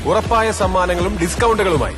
ഉറപ്പായ സമ്മാനങ്ങളും ഡിസ്കൗണ്ടുകളുമായി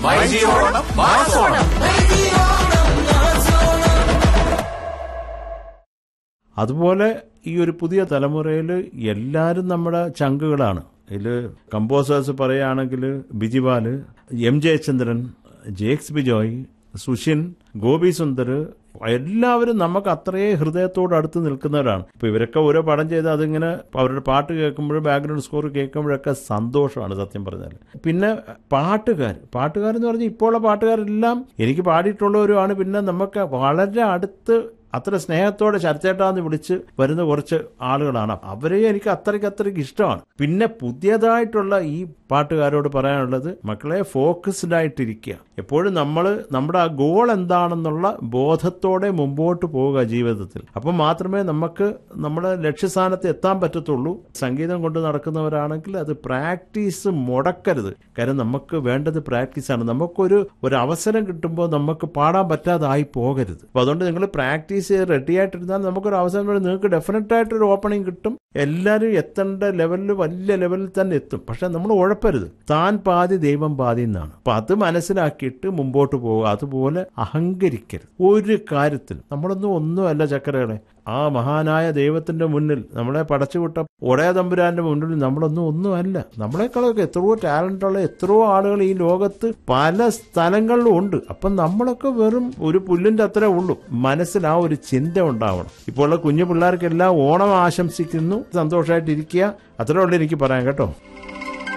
അതുപോലെ ഈ ഒരു പുതിയ തലമുറയിൽ എല്ലാവരും നമ്മുടെ ചങ്കുകളാണ് ഇതിൽ കമ്പോസേഴ്സ് പറയുകയാണെങ്കിൽ ബിജിപാല് എം ജയചന്ദ്രൻ ജേക്സ് ബിജോയ് സുഷിൻ ഗോപി സുന്ദർ എല്ലാവരും നമുക്ക് അത്രയേ ഹൃദയത്തോട് അടുത്ത് നിൽക്കുന്നവരാണ് ഇപ്പൊ ഇവരൊക്കെ ഓരോ പടം ചെയ്ത് അതിങ്ങനെ അവരുടെ പാട്ട് കേൾക്കുമ്പോഴും ബാക്ക്ഗ്രൗണ്ട് സ്കോർ കേൾക്കുമ്പോഴൊക്കെ സന്തോഷമാണ് സത്യം പറഞ്ഞാൽ പിന്നെ പാട്ടുകാർ പാട്ടുകാരെന്ന് പറഞ്ഞാൽ ഇപ്പോഴുള്ള പാട്ടുകാരെല്ലാം എനിക്ക് പാടിയിട്ടുള്ളവരുമാണ് പിന്നെ നമുക്ക് വളരെ അടുത്ത് അത്ര സ്നേഹത്തോടെ ചർച്ചേട്ടാന്ന് വിളിച്ച് വരുന്ന കുറച്ച് ആളുകളാണ് അവരെ എനിക്ക് അത്രയ്ക്ക് അത്രയ്ക്ക് ഇഷ്ടമാണ് പിന്നെ പുതിയതായിട്ടുള്ള ഈ പാട്ടുകാരോട് പറയാനുള്ളത് മക്കളെ ഫോക്കസ്ഡ് ആയിട്ടിരിക്കുക എപ്പോഴും നമ്മൾ നമ്മുടെ ആ ഗോൾ എന്താണെന്നുള്ള ബോധത്തോടെ മുമ്പോട്ട് പോവുക ജീവിതത്തിൽ അപ്പം മാത്രമേ നമുക്ക് നമ്മുടെ ലക്ഷ്യസ്ഥാനത്ത് എത്താൻ പറ്റത്തുള്ളൂ സംഗീതം കൊണ്ട് നടക്കുന്നവരാണെങ്കിൽ അത് പ്രാക്ടീസ് മുടക്കരുത് കാര്യം നമുക്ക് വേണ്ടത് പ്രാക്ടീസാണ് നമുക്കൊരു ഒരു അവസരം കിട്ടുമ്പോൾ നമുക്ക് പാടാൻ പറ്റാതായി പോകരുത് അപ്പോൾ അതുകൊണ്ട് നിങ്ങൾ പ്രാക്ടീസ് ചെയ്ത് റെഡി ആയിട്ടിരുന്നാൽ നമുക്കൊരു അവസരം വരും നിങ്ങൾക്ക് ഡെഫിനറ്റ് ആയിട്ടൊരു ഓപ്പണിംഗ് കിട്ടും എല്ലാവരും എത്തേണ്ട ലെവലിൽ വലിയ ലെവലിൽ തന്നെ എത്തും പക്ഷെ നമ്മൾ ഉഴപ്പരുത് താൻ പാതി ദൈവം പാതി എന്നാണ് അപ്പൊ അത് മനസ്സിലാക്കിയിട്ട് മുമ്പോട്ട് പോവുക അതുപോലെ അഹങ്കരിക്കരുത് ഒരു കാര്യത്തിൽ നമ്മളൊന്നും ഒന്നുമല്ല ചക്കരകളെ ആ മഹാനായ ദൈവത്തിന്റെ മുന്നിൽ നമ്മളെ പടച്ചുവിട്ട ഒടയ തമ്പുരാന്റെ മുന്നിൽ നമ്മളൊന്നും ഒന്നുമല്ല നമ്മളെക്കാളൊക്കെ എത്രയോ ടാലന്റ് ഉള്ള എത്രയോ ആളുകൾ ഈ ലോകത്ത് പല സ്ഥലങ്ങളിലും ഉണ്ട് അപ്പം നമ്മളൊക്കെ വെറും ഒരു പുല്ലിന്റെ അത്രേ ഉള്ളൂ മനസ്സിൽ ആ ഒരു ചിന്ത ഉണ്ടാവണം ഇപ്പോൾ ഉള്ള കുഞ്ഞു പിള്ളേർക്കെല്ലാം ഓണം ആശംസിക്കുന്നു സന്തോഷമായിട്ടിരിക്കുക അത്രേ ഉള്ളൂ എനിക്ക് പറയാൻ കേട്ടോ